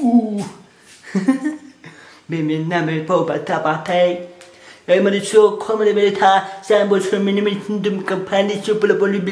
Miminamel Pobata Bate. Emily so comedy beta, Sambo Terminal company super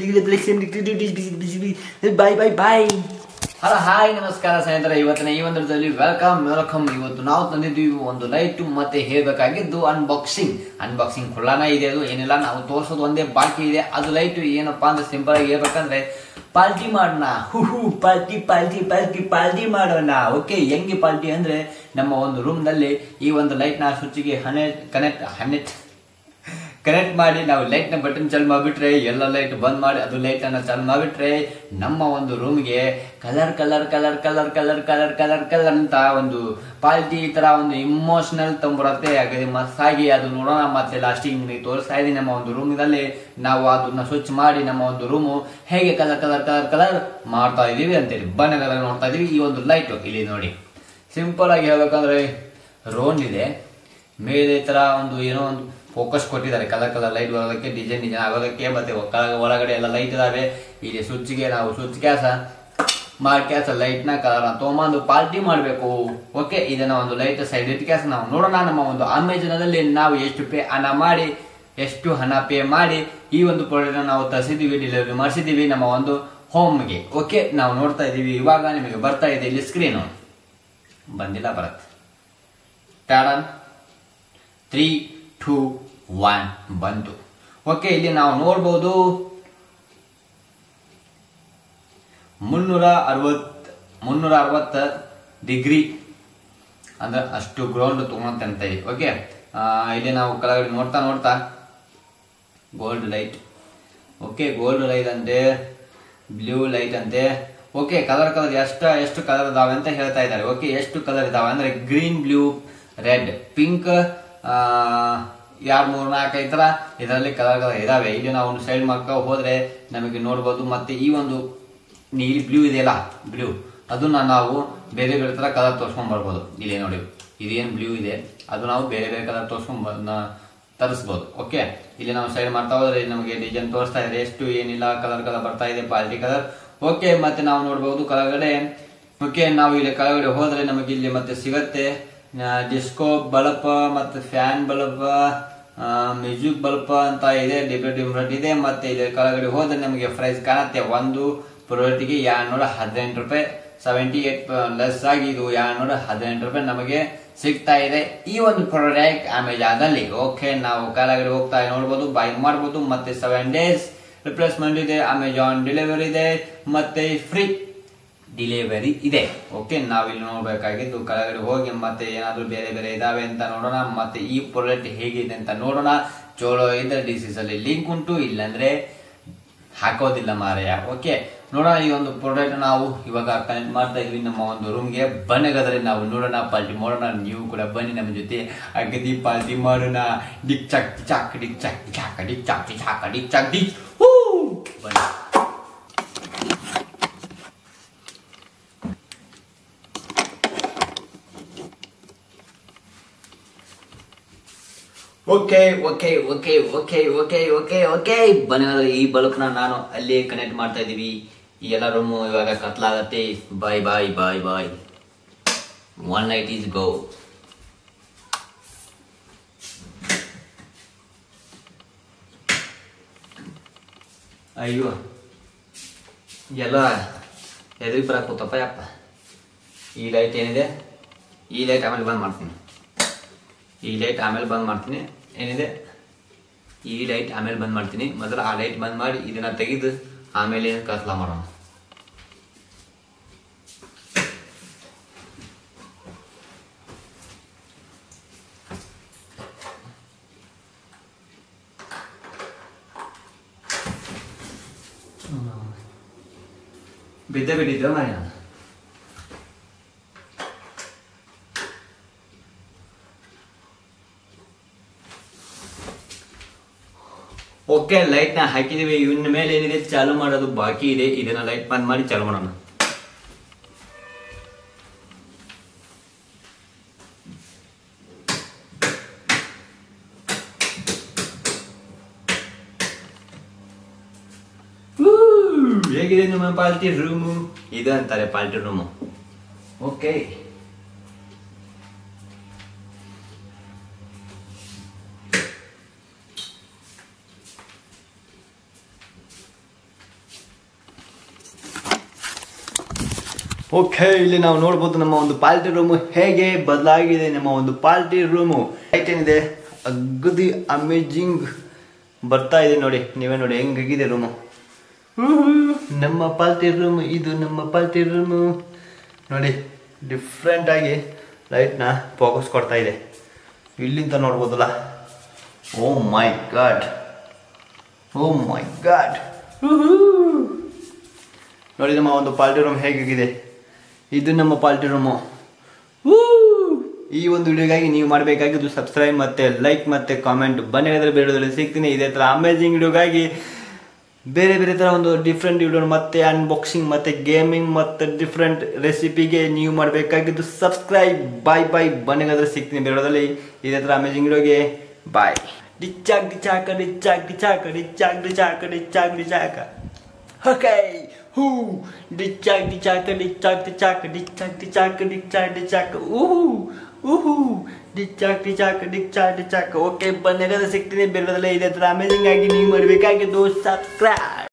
Bye bye bye. Hello hi ನಮಸ್ಕಾರ ಸ್ನೇಹಿತರೆ ಇವತ್ತಿನ ಈ ಒಂದರಲ್ಲಿ welcome welcome ಇವತ್ತು ನಾವು ತಂದಿದ್ದೀವಿ ಒಂದು ಲೈಟ್ ಮತ್ತೆ ಹೇಳಬೇಕಾಗಿದ್ದು ಅನ್ಬಾಕ್ಸಿಂಗ್ ಅನ್ಬಾಕ್ಸಿಂಗ್ ಖುಲ್ಲಾನ ಇದೆ ಅದು ಏನಿಲ್ಲ ನಾವು ತೋರಿಸೋದು ಒಂದೇ ಬಾಕಿ ಇದೆ ಅದು ಲೈಟ್ ಏನಪ್ಪಾ ಅಂದ್ರೆ ಸಿಂಪಲ್ ಆಗಿ ಹೇಳ್ಬೇಕಂದ್ರೆ ಪಾರ್ಟಿ ಮಾಡೋಣ ಹೂ ಹೂ ಪಾರ್ಟಿ ಪಾರ್ಟಿ ಪಾರ್ಟಿ ಪಾರ್ಟಿ ಮಾಡೋಣ ಓಕೆ ಹೆಂಗೆ ಪಾರ್ಟಿ ಅಂದ್ರೆ ನಮ್ಮ ಒಂದು ರೂಮ್ ನಲ್ಲಿ ಈ ಒಂದು ಲೈಟ್ ನ ಸ್ವಿಚ್ಗೆ ಹನ್ನೆಟ್ ಕನೆಕ್ಟ್ ಹನ್ನೆಟ್ ಕನೆಕ್ಟ್ ಮಾಡಿ ನಾವು ಲೈಟ್ ನ ಬಟನ್ ಚಾಲು ಮಾಡಿಬಿಟ್ರೆ ಎಲ್ಲ ಲೈಟ್ ಬಂದ್ ಮಾಡಿ ಅದು ಲೈಟ್ ಅನ್ನ ಚಾಲು ಮಾಡಿಬಿಟ್ರೆ ನಮ್ಮ ಒಂದು ರೂಮ್ಗೆ colour colour colour colour colour colour colour colour ಅಂತ ಒಂದು ಪಾಲ್ಟಿ ಈ ತರ ಒಂದು ಇಮೋಷನಲ್ ತಂಬರುತ್ತೆ ಹಾಗೆ ಮಸ್ತಾಗಿ ಅದು ನೋಡೋಣ ಮತ್ತೆ ಲಾಸ್ಟಿಗೆ ನಿಮಗೆ ತೋರಿಸ್ತಾ ಇದ್ದೀನಿ ನಮ್ಮ ಒಂದು ರೂಮಿನಲ್ಲಿ ನಾವು ಅದನ್ನ ಸ್ವಿಚ್ ಮಾಡಿ ನಮ್ಮ ಒಂದು ರೂಮು ಹೇಗೆ ಕಲರ್ ಕಲರ್ ಕಲರ್ ಕಲರ್ ಮಾಡ್ತಾ ಇದೀವಿ ಅಂತೇಳಿ ಬಣ್ಣಗಳ ನೋಡ್ತಾ ಇದೀವಿ ಈ ಒಂದು ಲೈಟ್ ಇಲ್ಲಿ ನೋಡಿ ಸಿಂಪಲ್ ಆಗಿ ಹೇಳ್ಬೇಕಂದ್ರೆ ರೋನ್ ಇದೆ ಮೇಲೆ ಈ ತರ ಒಂದು ಏನೋ ಒಂದು ಫೋಕಸ್ ಕೊಟ್ಟಿದ್ದಾರೆ ಕಲರ್ ಕಲರ್ ಲೈಟ್ ಬರೋದಕ್ಕೆ ಡಿಸೈನ್ ಡಿಸೈನ್ ಆಗೋದಕ್ಕೆ ಮತ್ತೆ ಒಳ- ಒಳಗಡೆ ಎಲ್ಲ ಲೈಟ್ ಇದಾವೆ ಇಲ್ಲಿ ಸ್ವಿಚ್ಗೆ ನಾವು ಸ್ವಿಚ್ ಕ್ಯಾಸ ಮಾಡಿ ಕ್ಯಾಸ ಲೈಟ್ ನ ಕಲರ್ ತೊಗೊಂಬಂದು ಪಾರ್ಟಿ ಮಾಡಬೇಕು ಓಕೆ ಇದನ್ನ ಒಂದು ಲೈಟ್ ಸೈಡ್ ಇಟ್ಟು ಕ್ಯಾಸ ನಾವು ನೋಡೋಣ ನಮ್ಮ ಒಂದು ಅಮೆಜಾನದಲ್ಲಿ ನಾವು ಎಷ್ಟು ಪೇ ಹಣ ಮಾಡಿ ಎಷ್ಟು ಹಣ ಪೇ ಮಾಡಿ ಈ ಒಂದು ಪ್ರಾಡಕ್ಟ್ ನಾವು ತರಿಸಿದೀವಿ ಡೆಲಿವರಿ ಮಾಡಿಸಿದೀವಿ ನಮ್ಮ ಒಂದು ಹೋಮ್ಗೆ ಓಕೆ ನಾವು ನೋಡ್ತಾ ಇದೀವಿ ಇವಾಗ ನಿಮಗೆ ಬರ್ತಾ ಇದೆ ಇಲ್ಲಿ ಸ್ಕ್ರೀನ್ ಬಂದಿಲ್ಲ ಬರತ್ತೆ ಟಾಡನ್ ತ್ರೀ ಟೂ ಒನ್ ಬಂತು ಓಕೆ ಇಲ್ಲಿ ನಾವು ನೋಡ್ಬೋದು ಮುನ್ನೂರ ಅರವತ್ ಮುನ್ನೂರ ಅರವತ್ತ ಡಿಗ್ರಿ ಅಂದ್ರೆ ಅಷ್ಟು ಗ್ರೌಂಡ್ ತಗೊಂತ ಇದೆ ಓಕೆ ಇಲ್ಲಿ ನಾವು ಕೆಳಗಡೆ ನೋಡ್ತಾ ನೋಡ್ತಾ gold light okay gold light ಅಂತೆ ಬ್ಲೂ ಲೈಟ್ ಅಂತೆ ಓಕೆ ಕಲರ್ ಕಲರ್ ಎಷ್ಟು ಎಷ್ಟು ಕಲರ್ ಇದಾವೆ ಅಂತ ಹೇಳ್ತಾ ಇದ್ದಾರೆ ಓಕೆ ಎಷ್ಟು ಕಲರ್ ಇದಾವೆ ಅಂದ್ರೆ ಗ್ರೀನ್ ಬ್ಲೂ ರೆಡ್ ಪಿಂಕ್ ಯಾರು ಮೂರ್ ನಾಲ್ಕು ಈ ತರ ಇದರಲ್ಲಿ ಕಲರ್ ಕಲರ್ ಇದಾವೆ ಇಲ್ಲಿ ನಾವು ಒಂದು ಸೈಡ್ ಮಾಡ್ಕೊ ಹೋದ್ರೆ ನಮಗೆ ನೋಡ್ಬೋದು ಮತ್ತೆ ಈ ಒಂದು ನೀಲಿ ಬ್ಲೂ ಇದೆಯಲ್ಲ ಬ್ಲೂ ಅದನ್ನ ನಾವು ಬೇರೆ ಬೇರೆ ತರ ಕಲರ್ ತೋರ್ಸ್ಕೊಂಡ್ ಬರ್ಬೋದು ಇಲ್ಲಿ ನೋಡಿ ಇದೇನು ಬ್ಲೂ ಇದೆ ಅದು ನಾವು ಬೇರೆ ಬೇರೆ ಕಲರ್ ತೋರ್ಸ್ಕೊಂಡ್ ತರಿಸ್ಬೋದು ಓಕೆ ಇಲ್ಲಿ ನಾವು ಸೈಡ್ ಮಾಡ್ತಾ ಹೋದ್ರೆ ನಮಗೆ ಡಿಸೈನ್ ತೋರಿಸ್ತಾ ಇದೆ ಎಷ್ಟು ಏನಿಲ್ಲ ಕಲರ್ ಕಲರ್ ಬರ್ತಾ ಇದೆ ಪಾಲ್ಟಿ ಕಲರ್ ಓಕೆ ಮತ್ತೆ ನಾವು ನೋಡಬಹುದು ಕೆಳಗಡೆ ಓಕೆ ನಾವು ಇಲ್ಲಿ ಕೆಳಗಡೆ ಹೋದ್ರೆ ನಮಗೆ ಇಲ್ಲಿ ಮತ್ತೆ ಸಿಗತ್ತೆ ಡಿಸ್ಕೋ ಬಲ್ಬ್ ಮತ್ತೆ ಫ್ಯಾನ್ ಬಲ್ಬ್ ಮ್ಯೂಸಿಕ್ ಬಲ್ಬ್ ಅಂತ ಇದೆ ಡಿಫ್ರೆಂಟ್ ಡಿಫ್ರೆಂಟ್ ಇದೆ ಮತ್ತೆ ಇಲ್ಲಿ ಕೆಳಗಡೆ ಹೋದ್ರೆ ನಮಗೆ ಪ್ರೈಸ್ ಕಾಣುತ್ತೆ ಒಂದು ಪ್ರಾಡಕ್ಟ್ಗೆ ಎರಡ್ನೂರ ಹದಿನೆಂಟು ರೂಪಾಯಿ ಸೆವೆಂಟಿ ಏಟ್ ಲೆಸ್ ಆಗಿ ಇದು ಎರಡ್ನೂರ ಹದಿನೆಂಟು ರೂಪಾಯಿ ನಮಗೆ ಸಿಗ್ತಾ ಇದೆ ಈ ಒಂದು ಪ್ರಾಡಕ್ಟ್ ಅಮೆಜಾನ್ ಅಲ್ಲಿ ಓಕೆ ನಾವು ಕೆಳಗಡೆ ಹೋಗ್ತಾ ನೋಡ್ಬೋದು ಬೈ ಮಾಡ್ಬೋದು ಮತ್ತೆ ಸೆವೆನ್ ಡೇಸ್ ರಿಪ್ಲೇಸ್ಮೆಂಟ್ ಇದೆ ಅಮೆಜಾನ್ ಡೆಲಿವರಿ ಇದೆ ಮತ್ತೆ ಫ್ರೀ ಡಿಲಿವರಿ ಇದೆ ಓಕೆ ನಾವಿಲ್ಲಿ ನೋಡ್ಬೇಕಾಗಿದ್ದು ಕೆಳಗಡೆ ಹೋಗಿ ಮತ್ತೆ ಏನಾದ್ರು ಬೇರೆ ಬೇರೆ ಇದಾವೆ ಅಂತ ನೋಡೋಣ ಮತ್ತೆ ಈ ಪ್ರಾಡಕ್ಟ್ ಹೇಗಿದೆ ಅಂತ ನೋಡೋಣ ಚೋಳೋ ಇದ್ರೆ ಡಿಸೀಸ್ ಅಲ್ಲಿ ಲಿಂಕ್ ಉಂಟು ಇಲ್ಲಾಂದ್ರೆ ಹಾಕೋದಿಲ್ಲ ಮಾರಾಯ ಓಕೆ ನೋಡೋಣ ಈ ಒಂದು ಪ್ರಾಡಕ್ಟ್ ನಾವು ಇವಾಗ ಕನೆಕ್ಟ್ ಮಾಡ್ತಾ ಇದೀವಿ ನಮ್ಮ ಒಂದು ರೂಮ್ಗೆ ಬನ್ನಗದ್ರೆ ನಾವು ನೋಡೋಣ ಪಾರ್ಟಿ ಮಾಡೋಣ ನೀವು ಕೂಡ ಬನ್ನಿ ನಮ್ಮ ಜೊತೆ ಅಗದಿ ಪಾರ್ಟಿ ಮಾಡೋಣ ಡಿಕ್ ಚಾಕ್ ಚಾಕ್ ಡಿಕ್ ಚಾಕ್ ಚಾಕ್ ಡಿಕ್ ಚಾಕ್ ಚಾಕ್ ಡಿಕ್ ಚಾಕ್ ಡಿಕ್ ಹೂ ಬನ್ನಿ okay okay okay okay okay okay okay ಬನ್ನಿ ಈ ಬಲ್ಬ್ನ ನಾನು ಅಲ್ಲಿ ಕನೆಕ್ಟ್ ಮಾಡ್ತಾ ಇದ್ದೀವಿ ಈ ಎಲ್ಲ ರೂಮ್ ಇವಾಗ ಕತ್ಲಾಗತ್ತೆ bye bye bye bye one night is go ಅಯ್ಯೋ ಎಲ್ಲ ಎದುರಿಗೆ ಬರಕ್ಕೆ ಕೂತಪ್ಪ ಯಪ್ಪ ಈ ಲೈಟ್ ಏನಿದೆ ಈ ಲೈಟ್ ಆಮೇಲೆ ಬಂದ್ ಮಾಡ್ತೀನಿ ಈ ಲೈಟ್ ಆಮೇಲೆ ಬಂದ್ ಮಾಡ್ತೀನಿ ಏನಿದೆ ಈ ಲೈಟ್ ಆಮೇಲೆ ಬಂದ್ ಮಾಡ್ತೀನಿ ಮೊದಲು ಆ ಲೈಟ್ ಬಂದ್ ಮಾಡಿ ಇದನ್ನ ತೆಗೆದು ಆಮೇಲೆ ಕತ್ಲ ಮಾಡೋಣ ಬಿದ್ದೆ ಬಿಟ್ಟಿದ್ದೆ ಮನೆ ನಾನು ಓಕೆ ಲೈಟ್ ನ ಹಾಕಿದೀವಿ ಇನ್ನ ಮೇಲೆ ಏನಿದೆ ಚಾಲು ಮಾಡೋದು ಬಾಕಿ ಇದೆ ಇದನ್ನ ಲೈಟ್ ಬಂದ್ ಮಾಡಿ ಚಾಲು ಮಾಡೋಣ ಹೂ, ಹೇಗಿದೆ ನಿಮ್ಮ ಪಾಲ್ಟಿ ರೂಮು ಇದು ಅಂತಾರೆ ಪಾಲ್ಟಿ ರೂಮು ಓಕೆ ಓಕೆ ಇಲ್ಲಿ ನಾವು ನೋಡ್ಬೋದು ನಮ್ಮ ಒಂದು ಪಾರ್ಟಿ ರೂಮು ಹೇಗೆ ಬದಲಾಗಿದೆ ನಮ್ಮ ಒಂದು ಪಾರ್ಟಿ ರೂಮು ಲೈಟ್ ಏನಿದೆ ಅಗದಿ ಅಮೇಜಿಂಗ್ ಬರ್ತಾ ಇದೆ ನೋಡಿ ನೀವೇ ನೋಡಿ ಹೆಂಗಾಗಿದೆ ರೂಮು ನಮ್ಮ ಪಾರ್ಟಿ ರೂಮ್ ಇದು ನಮ್ಮ ಪಾರ್ಟಿ ರೂಮು ನೋಡಿ ಡಿಫ್ರೆಂಟ್ ಆಗಿ ಲೈಟ್ನ ಫೋಕಸ್ ಕೊಡ್ತಾ ಇದೆ ಇಲ್ಲಿಂದ ನೋಡ್ಬೋದಲ್ಲ ಓ ಮೈ ಗಾಡ್ ಓ ಮೈ ಗಾಡ್ ನೋಡಿ ನಮ್ಮ ಒಂದು ಪಾರ್ಟಿ ರೂಮ್ ಹೇಗಾಗಿದೆ ಇದು ನಮ್ಮ ಪಾರ್ಟಿ ರೂಮು ಈ ಒಂದು ವಿಡಿಯೋಗಾಗಿ ನೀವು ಮಾಡಬೇಕಾಗಿದ್ದು ಸಬ್ಸ್ಕ್ರೈಬ್ ಮತ್ತೆ ಲೈಕ್ ಮತ್ತೆ ಕಾಮೆಂಟ್ ಬನ್ನಿ ಅದರ ಬೇಡದಲ್ಲಿ ಸಿಗ್ತೀನಿ ಇದೇ ಥರ ಅಮೇಜಿಂಗ್ ವಿಡಿಯೋಗಾಗಿ ಬೇರೆ ಬೇರೆ ಥರ ಒಂದು ಡಿಫ್ರೆಂಟ್ ವಿಡಿಯೋ ಮತ್ತೆ ಅನ್ಬಾಕ್ಸಿಂಗ್ ಮತ್ತೆ ಗೇಮಿಂಗ್ ಮತ್ತೆ ಡಿಫ್ರೆಂಟ್ ರೆಸಿಪಿಗೆ ನೀವು ಮಾಡಬೇಕಾಗಿದ್ದು ಸಬ್ಸ್ಕ್ರೈಬ್ ಬಾಯ್ ಬಾಯ್ ಬನ್ನಿಗಾದ್ರೆ ಸಿಗ್ತೀನಿ ಬೇರೆದಲ್ಲಿ ಇದೇ ಥರ ಅಮೇಜಿಂಗ್ ವಿಡಿಯೋಗೆ ಬಾಯ್ ಡಿಚ್ಚಾಕ್ ಡಿಚಾಕ ಡಿಚ್ಚಾಕ್ ಡಿಚಾಕ ಡಿಚ್ಚಾಕ್ ಡಿಚಾಕ ಡಿಚ್ಚಾಕ್ ಡಿಚಾಕ ಓಕೆ ಹೂ ಡಿಚ್ಚಾಕ್ ಡಿಚಾಕ ಡಿಚ್ಚಾಕ್ ಡಿಚಾಕ ಡಿಚ್ಚಾಕ್ ಡಿಚಾಕ ಡಿಚ್ಚಾಕ್ ಡಿಚಾಕ ಊಹು ಊಹು ಡಿಚ್ಚಾಕ್ ಡಿಚಾಕ ಡಿಚ್ಚಾಕ್ ಡಿಚಾಕ ಓಕೆ ಬಂದಾಗ ಸಿಗ್ತೀನಿ ಬೇರೆದಲ್ಲೇ ಇದೇ ಥರ ಅಮೇಜಿಂಗ್ ಆಗಿ ನೀವು ಮಾಡಬೇಕಾಗಿದ್ದು ಸಬ್ಸ್ಕ್ರೈಬ್